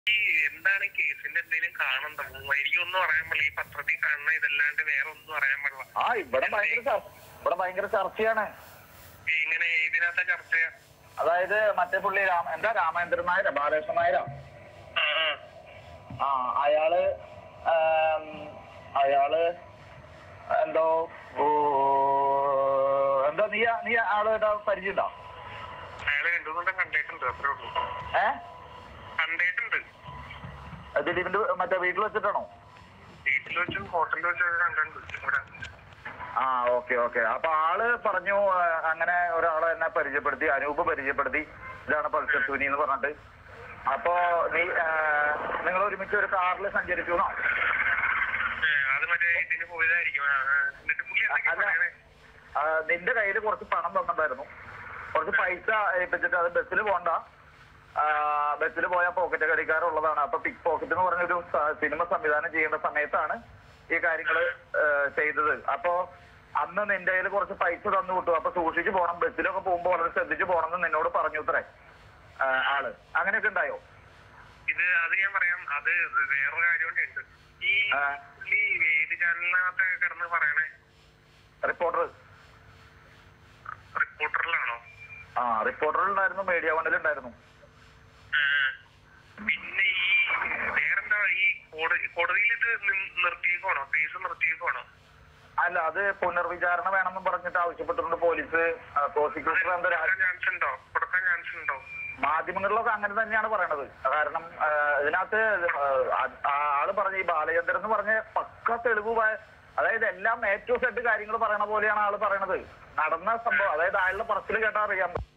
ഈ എന്താണ് ഈ കേസിന്റെ എന്തെങ്കിലും കാണണ്ടോ എനിക്കൊന്നും അറിയാൻ പാടില്ല ഈ പത്രത്തിൽ കാണുന്ന ഇതല്ലാണ്ട് വേറെ ഒന്നും അറിയാൻ പാടില്ല ആ ഇവിടെ ഭയങ്കര ചർച്ച ഇവിടെ ഭയങ്കര ചർച്ചയാണ് ഈ ഇങ്ങനെ ഇതിനകത്തെ ചർച്ച അതായത് മറ്റേ പുള്ളി രാമ എന്താ രാമേന്ദ്രൻ നായരാ ബാലകൃഷ്ണൻ നായരാ ആ ആ ആ അയാള് ആം, അയാള് എന്തോ ഓ, എന്താ നീ നീ ആള് പരിചയമുണ്ടോ അയാളെ രണ്ടുമൂന്നും കണ്ടിട്ടുണ്ട് അത്രേ ഉള്ളൂ ഏ കണ്ടിട്ടുണ്ട് ദിലീപിന്റെ മറ്റേ വീട്ടിൽ വെച്ചിട്ടാണോ വീട്ടിൽ വെച്ചും ഹോട്ടലിൽ വെച്ചൊക്കെ കണ്ടിട്ടുണ്ട് ഇവിടെ ആ ഓക്കെ ഓക്കെ അപ്പൊ ആള് പറഞ്ഞു ആ, അങ്ങനെ ഒരാളെ എന്നെ പരിചയപ്പെടുത്തി അനൂപ് പരിചയപ്പെടുത്തി ഇതാണ് പൾസർ സുനി എന്ന് പറഞ്ഞിട്ട് അപ്പൊ നീ നിങ്ങൾ ഒരുമിച്ച് ഒരു കാറിൽ സഞ്ചരിച്ചു എന്നോ ഏ, അത് മറ്റേ ഇതിന് പോയതായിരിക്കും ആ, ആ. എന്നിട്ട് പുള്ളി എന്തൊക്കെയാ അല്ല. പറയണേ ആ, നിന്റെ കയ്യിൽ കുറച്ച് പണം തന്നിട്ടുണ്ടായിരുന്നു കുറച്ച് പൈസ ഏൽപ്പിച്ചിട്ട് അത് ബസ്സിൽ പോണ്ട ബസ്സിൽ പോയാൽ പോക്കറ്റ് കടിക്കാറുള്ളതാണ് അപ്പൊ പിക് പോക്കറ്റ് എന്ന് പറഞ്ഞൊരു സ- സിനിമ സംവിധാനം ചെയ്യേണ്ട സമയത്താണ് ഈ കാര്യങ്ങൾ ചെയ്തത് അപ്പോ അന്ന് നിന്റെ കയ്യിൽ കുറച്ച് പൈസ തന്നു വിട്ടു അപ്പൊ സൂക്ഷിച്ചു പോണം ബസ്സിലൊക്കെ പോകുമ്പോൾ വളരെ ശ്രദ്ധിച്ചു പോണം എന്ന് നിന്നോട് പറഞ്ഞു ഇത്രേ ആ, ആള് അങ്ങനെയൊക്കെ ഉണ്ടായോ ഇത് അത് ഞാൻ പറയാം അത് വേറൊരു കാര്യം കൂടെ ഉണ്ട് ഈ ആ. പുള്ളി ഏത് ചാനലിനകത്തൊക്കെ കിടന്ന് പറയണേ റിപ്പോർട്ടർ റിപ്പോർട്ടറിലാണോ ആ റിപ്പോർട്ടറിലുണ്ടായിരുന്നു മീഡിയ വണ്ണിലുണ്ടായിരുന്നു ആ. പിന്നെ ഈ വേറെന്താ ഈ കോടതി കോടതിയിൽ ഇത് നി- നിർത്തിയേക്കുവാണോ കേസ് നിർത്തിയേക്കുവാണോ അല്ല അത് പുനർവിചാരണ വേണമെന്ന് പറഞ്ഞിട്ട് ആവശ്യപ്പെട്ടിട്ടുണ്ട് പോലീസ് പ്രോസിക്യൂട്ടർ എന്താ രാ- കൊടുക്കാൻ ചാൻസ് ഉണ്ടോ കൊടുക്കാൻ ചാൻസ് ഉണ്ടോ മാധ്യമങ്ങളിലൊക്കെ അങ്ങനെ തന്നെയാണ് പറയണത് കാരണം ആ, ഇതിനകത്ത് ആ, ആ ആള് പറഞ്ഞ ഈ ബാലചന്ദ്രൻ എന്ന് പറഞ്ഞ പക്ക തെളിവ് വ- അതായത് എല്ലാം എ ടു സെഡ് കാര്യങ്ങൾ പറയണ പോലെയാണ് ആള് പറയണത് നടന്ന സംഭവം അതായത് അയാളുടെ പറച്ചിൽ കേട്ടാൽ അറിയാൻ പറ്റും